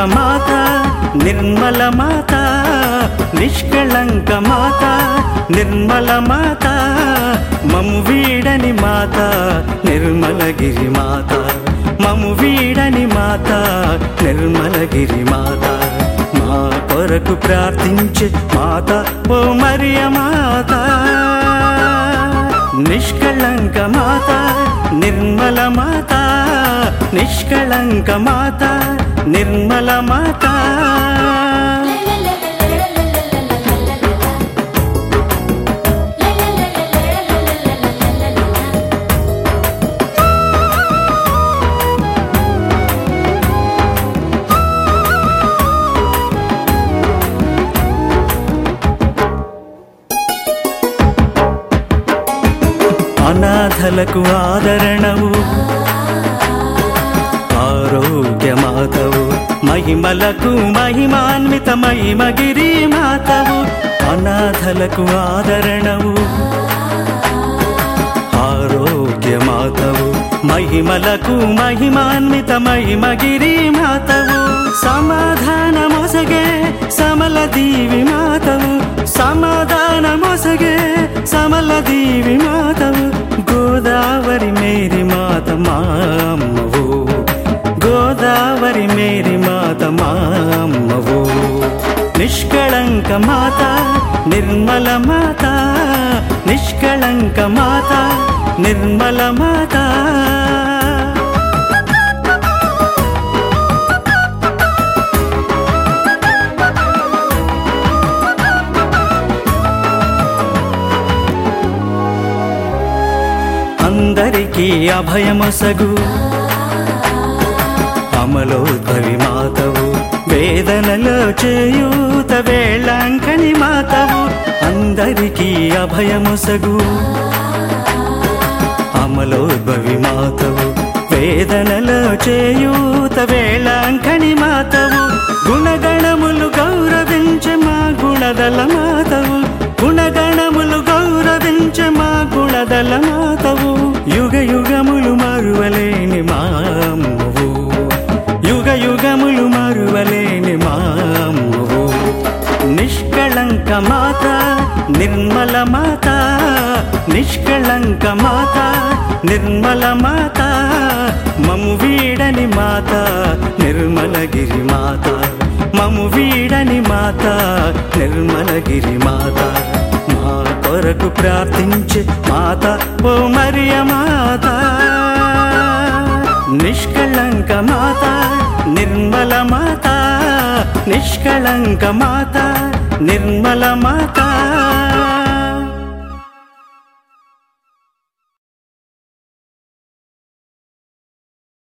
మాత నిర్మల మాత నిష్కళంక మాత నిర్మల మాత మము వీడని మాత నిర్మలగిరి మాత మము వీడని మాత నిర్మలగిరి మాత మా కొరకు ప్రార్థించే మాత ఓ మరియ మాత నిష్కళంక మాత నిర్మల మాత నిష్కళంక మాత నిర్మల మాత అనాథలకు ఆదరణవు ఆరోగ్యమాతవు మహిమలకు మహిమాన్విత మహిమగిరి మాతవు అనాథలకు ఆదరణవు ఆరోగ్యమాతవు మహిమలకు మహిమాన్విత మహిమగిరి మాతవు సమాధాన మొసగే సమల దీవి మాతవు సమాధాన మొసగే సమల దీవి మాతవు గోదావరి మేరీ మాత మా అమ్మవు గోదావరి మేరీ మాత మా అమ్మవు నిష్కళంక మాత నిర్మల మాత నిష్కళంక మాత నిర్మల మాత అందరికీ అభయమొసగు అమలోద్భవి మాతవు వేదనలో చేయూత వేళాంకని మాతవు అందరికీ అభయమొసగు అమలోద్భవి మాతవు వేదనలో చేయూత వేళాంకని మాతవు గుణగణములు గౌరవించే మా గుణదల మాతవు గుణగణములు గౌరవించే మా గుణదల మాతవు యుగ యుగములు మరువలేని మా అమ్మవు యుగ యుగములు మరువలేని మా అమ్మవు నిష్కళంక మాత నిర్మల మాత నిష్కళంక మాత నిర్మల మాత మము వీడని మాత నిర్మలగిరి మాత మము వీడని మాత నిర్మలగిరి మాత మా కొరకు ప్రార్థించే మాత ఓ మరియ మాత నిష్కళంక మాత నిర్మల మాత నిష్కళంక మాత నిర్మల మాత